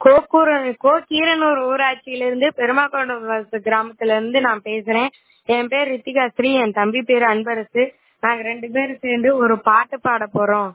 கோக்கூர கோக்கீரனூர் ஊராட்சியிலிருந்து பெருமாக்கோண்டம் கிராமத்துல இருந்து நான் பேசுறேன் என் பேர் ரித்திகா ஸ்ரீ என் தம்பி பேரு அன்பரசு நாங்க ரெண்டு பேரும் சேர்ந்து ஒரு பாட்டு பாட போறோம்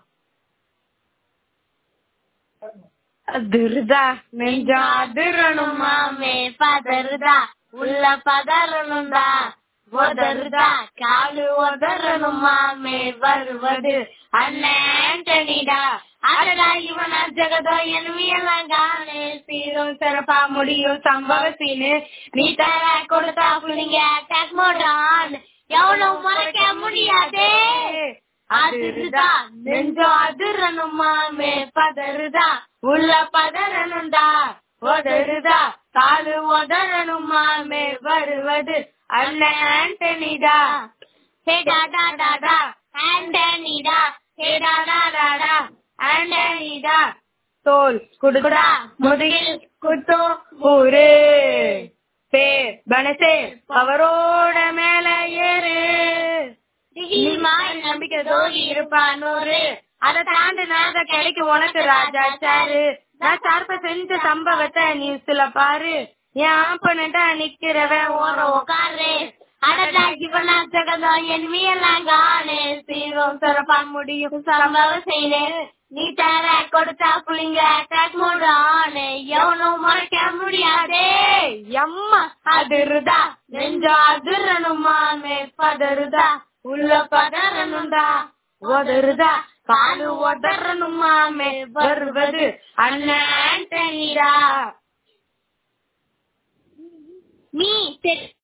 அதிருதா நெஞ்சம் அதிரணும் மாமே பதறுதா உள்ள பதறணும்டா உதறுதா காலு உதறணும் மாமே வருவது அண்ணன்டனிடா அடடா இவன் ஜெகதோ எல்லாம் காணே சீரும் சிறப்பா முடியும் சம்பவ சீனு நீ தர கொடுத்தா புள்ளிங்க அட்டாக் மோடான் எவ்வளவு மறைக்க முடியாதே அதிருதா நெஞ்சம் அதிரணும் மாமே பதறுதா உள்ள பதறணும்டா உதறுதா காலு உதறணும் மாமே வருவது அண்ணன் ஆண்டனிடா ஹே டாடா டாடா ஆண்டனிடா ஹே டாடா டாடா ஆண்டனிடா தோல் குடுக்குடா முதுகில் குத்தோ ஊரு பேர் பனசே அவரோட மேல ஏறு திகில்மாய் நம்பிக்கை தோகி இருப்பானூரு அதை தாண்டி நான் கிடைக்கு உனக்கு ராஜா சாரு நான் சார்ப செஞ்ச சம்பவத்தை நியூஸ்ல பாரு என் ஆப்பனட்டா நிக்கிறவன் ஓரம் உட்காரு அடடா இவனா ஜெகதம் என் மீயெல்லாம் காணு சீரும் சிறப்பா முடியும் சம்பவம் செய்து நீ தர கொடுத்தா புள்ளிங்க அட்டாக் மூடானு எவனும் மறைக்க முடியாதே எம்மா அதிருதா நெஞ்சம் அதிரணுமாமே பதறுதா உள்ள பதறணும்டா உதறுதா காலு உதறணுமாமே வருவது அண்ணன் ஆண்டனிடா நீ